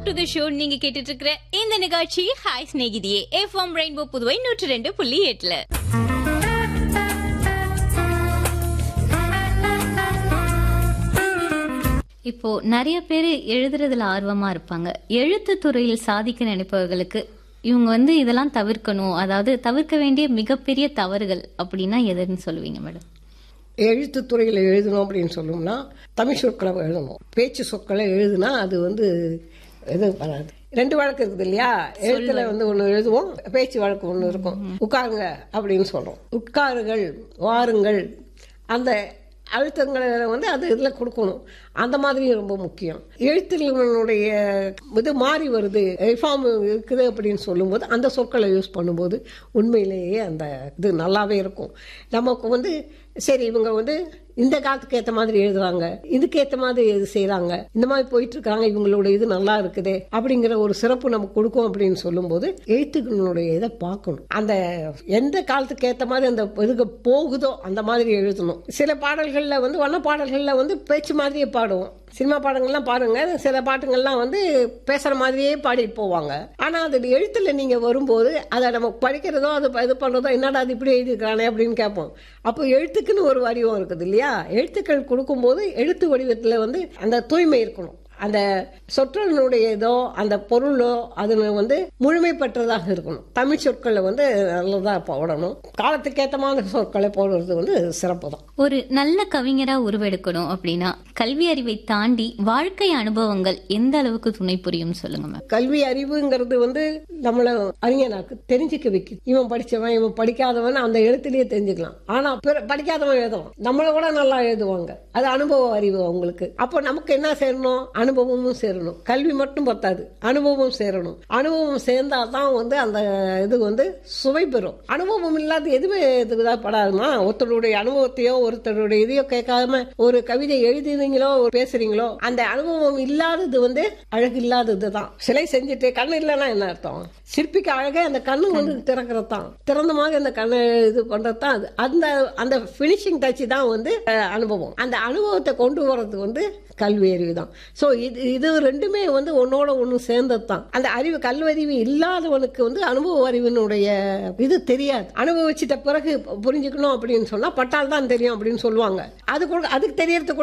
to the show நீங்க கேட்டுட்டு இருக்கிற இந்த நிகழ்ச்சி ஹாய் ஸ்நேகிதியே எஃப்எம் ரெயின்போ புதுவை நூற்றி ரெண்டு புள்ளி எட்டுல இப்போ நிறைய பேர் எழுதுறதுல ஆர்வமா இருப்பாங்க எழுத்து துறையில் சாதிக்க நினைப்பவர்களுக்கு இவங்க வந்து இதெல்லாம் தவிர்க்கணும் அதாவது தவிர்க்க வேண்டிய மிகப்பெரிய தவறுகள் அப்படின்னா எதுன்னு சொல்லுவீங்க மேடம் எழுத்துத்துறையில் எழுதணும் அப்படின்னு சொல்லணும்னா தமிழ் சொற்களை எழுதணும் பேச்சு சொற்களை எழுதுனா அது வந்து எதுவும் வராது ரெண்டு வழக்கு இருக்குது இல்லையா எழுத்துல வந்து ஒன்று எழுதுவோம் பேச்சு வழக்கு ஒன்று இருக்கும் உட்காருங்க அப்படின்னு சொல்றோம் உட்காருங்கள் வாருங்கள் அந்த அழுத்தங்களை வந்து அது இதில் கொடுக்கணும் அந்த மாதிரி ரொம்ப முக்கியம் எழுத்துடைய இது மாறி வருது ரிஃபார்ம் இருக்குது அப்படின்னு சொல்லும்போது அந்த சொற்களை யூஸ் பண்ணும்போது உண்மையிலேயே அந்த இது நல்லாவே இருக்கும் நமக்கு வந்து சரி இவங்க வந்து இந்த காலத்துக்கு ஏற்ற மாதிரி எழுதுறாங்க இதுக்கு ஏற்ற மாதிரி இது செய்கிறாங்க இந்த மாதிரி போயிட்டு இருக்காங்க இவங்களோட இது நல்லா இருக்குதே அப்படிங்கிற ஒரு சிறப்பு நமக்கு கொடுக்கும் அப்படின்னு சொல்லும்போது எழுத்துக்களுடைய இதை பார்க்கணும் அந்த எந்த காலத்துக்கு ஏற்ற மாதிரி அந்த இதுக்கு போகுதோ அந்த மாதிரி எழுதணும் சில பாடல்களில் வந்து வண்ண பாடல்களில் வந்து பேச்சு மாதிரியே பாடுவோம் சினிமா பாடங்கள்லாம் பாருங்க சில பாட்டுங்கள்லாம் வந்து பேசுற மாதிரியே பாடிட்டு போவாங்க ஆனா அது எழுத்துல நீங்க வரும்போது அதை நம்ம படிக்கிறதோ அது இது பண்றதோ என்னடா அது இப்படி எழுதியிருக்கானே அப்படின்னு கேட்போம் அப்போ எழுத்துக்குன்னு ஒரு வடிவம் இருக்குது இல்லையா எழுத்துக்கள் கொடுக்கும்போது எழுத்து வடிவத்துல வந்து அந்த தூய்மை இருக்கணும் அந்த சொற்றொடனுடைய இதோ அந்த பொருளோ அது வந்து முழுமை பெற்றதாக இருக்கணும் தமிழ் சொற்களை வந்து நல்லதா போடணும் காலத்துக்கு ஏற்ற மாதிரி சொற்களை போடுறது வந்து சிறப்பு தான் ஒரு நல்ல கவிஞரா உருவெடுக்கணும் அப்படின்னா கல்வி அறிவை தாண்டி வாழ்க்கை அனுபவங்கள் எந்த அளவுக்கு துணை புரியும் சொல்லுங்க மேம் கல்வி அறிவுங்கிறது வந்து நம்மள அறிஞனாக்கு தெரிஞ்சுக்க வைக்குது இவன் படிச்சவன் இவன் படிக்காதவன் அந்த எழுத்துலயே தெரிஞ்சுக்கலாம் ஆனா பிற- படிக்காதவன் எழுதுவான் நம்மளை விட நல்லா எழுதுவாங்க அது அனுபவ அறிவு அவங்களுக்கு அப்போ நமக்கு என்ன சேரணும் அனுபவமும் சேரணும் கல்வி மட்டும் பத்தாது அனுபவம் சேரணும் அனுபவம் சேர்ந்தா தான் வந்து அந்த இது வந்து சுவை பெறும் அனுபவம் இல்லாத எதுவுமே இதுக்கு படாதுமா ஒருத்தருடைய அனுபவத்தையோ ஒருத்தருடைய இதையோ கேட்காம ஒரு கவிதை எழுதுறீங்களோ ஒரு பேசுறீங்களோ அந்த அனுபவம் இல்லாதது வந்து அழகு இல்லாதது தான் சிலை செஞ்சுட்டு கண்ணு இல்லைன்னா என்ன அர்த்தம் சிற்பிக்கு அழகே அந்த கண்ணு வந்து திறக்கிறது தான் திறந்த மாதிரி அந்த கண்ணை இது பண்றது தான் அது அந்த அந்த ஃபினிஷிங் டச் தான் வந்து அஹ், அனுபவம் அந்த அனுபவத்தை கொண்டு வர்றது வந்து கல்வி அறிவு தான் ஸோ இது இது ரெண்டுமே வந்து ஒன்னோட ஒன்று சேர்ந்தது தான் அந்த அறிவு கல்வறிவு இல்லாதவனுக்கு வந்து அனுபவ அறிவினுடைய இது தெரியாது அனுபவிச்சிட்ட பிறகு புரிஞ்சுக்கணும் அப்படின்னு சொன்னா பட்டால் தான் தெரியும் அப்படின்னு சொல்லுவாங்க அது கூட அதுக்கு தெரியறதுக்கு